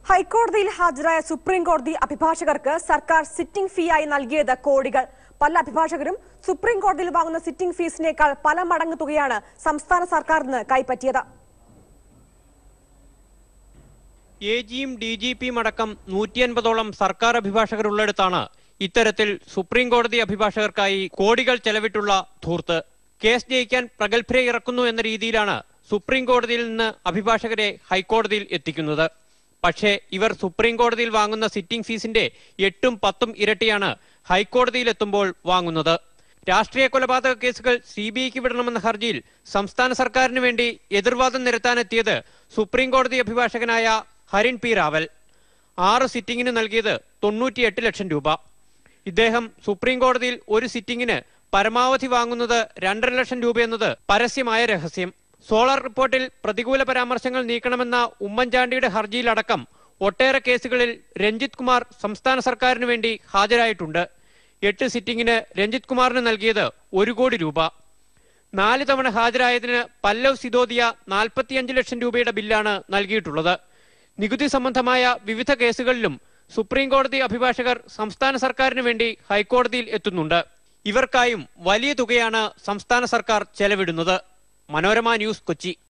ഹൈക്കോടതിയിൽ ഹാജരായ സുപ്രീം കോടതി അഭിഭാഷകർക്ക് സർക്കാർ സിറ്റിംഗ് ഫീ ആയി നൽകിയത് കോടികൾ പല അഭിഭാഷകരും സുപ്രീം കോടതിയിൽ വാങ്ങുന്ന സിറ്റിംഗ് ഫീസിനേക്കാൾ പല മടങ്ങ് തുകയാണ് സംസ്ഥാന സർക്കാരിന് കൈപ്പറ്റിയത് എ ജിയും ഡി ജി പിയും അടക്കം നൂറ്റി അൻപതോളം സർക്കാർ അഭിഭാഷകരുള്ളിടത്താണ് ഇത്തരത്തിൽ സുപ്രീം കോടതി അഭിഭാഷകർക്കായി കോടികൾ ചെലവിട്ടുള്ള ധൂർത്ത് കേസ് ജയിക്കാൻ പ്രഗത്ഭരെ ഇറക്കുന്നു എന്ന രീതിയിലാണ് സുപ്രീം കോടതിയിൽ നിന്ന് അഭിഭാഷകരെ ഹൈക്കോടതിയിൽ എത്തിക്കുന്നത് പക്ഷേ ഇവർ സുപ്രീം കോടതിയിൽ വാങ്ങുന്ന സിറ്റിംഗ് ഫീസിന്റെ എട്ടും പത്തും ഇരട്ടിയാണ് ഹൈക്കോടതിയിൽ എത്തുമ്പോൾ വാങ്ങുന്നത് രാഷ്ട്രീയ കൊലപാതക കേസുകൾ സി ബി ഐക്ക് വിടണമെന്ന ഹർജിയിൽ സംസ്ഥാന സർക്കാരിന് വേണ്ടി എതിർവാദം നിരത്താനെത്തിയത് സുപ്രീം കോടതി അഭിഭാഷകനായ ഹരിൻ പി റാവൽ ആറ് സിറ്റിംഗിന് നൽകിയത് തൊണ്ണൂറ്റിയെട്ട് ലക്ഷം രൂപ ഇദ്ദേഹം സുപ്രീം കോടതിയിൽ ഒരു സിറ്റിംഗിന് പരമാവധി വാങ്ങുന്നത് രണ്ടര ലക്ഷം രൂപയെന്നത് പരസ്യമായ രഹസ്യം സോളാർ റിപ്പോർട്ടിൽ പ്രതികൂല പരാമർശങ്ങൾ നീക്കണമെന്ന ഉമ്മൻചാണ്ടിയുടെ ഹർജിയിലടക്കം ഒട്ടേറെ കേസുകളിൽ രഞ്ജിത് കുമാർ സംസ്ഥാന സർക്കാരിന് വേണ്ടി ഹാജരായിട്ടുണ്ട് എട്ട് സിറ്റിംഗിന് രഞ്ജിത് കുമാറിന് നൽകിയത് ഒരു കോടി രൂപ നാല് തവണ ഹാജരായതിന് പല്ലവ് സിദോദിയ നാൽപ്പത്തിയഞ്ച് ലക്ഷം രൂപയുടെ ബില്ലാണ് നൽകിയിട്ടുള്ളത് നികുതി സംബന്ധമായ വിവിധ കേസുകളിലും സുപ്രീം കോടതി അഭിഭാഷകർ സംസ്ഥാന സർക്കാരിന് വേണ്ടി ഹൈക്കോടതിയിൽ എത്തുന്നുണ്ട് ഇവർക്കായും വലിയ തുകയാണ് സംസ്ഥാന സർക്കാർ ചെലവിടുന്നത് മനോരമ ന്യൂസ് കൊച്ചി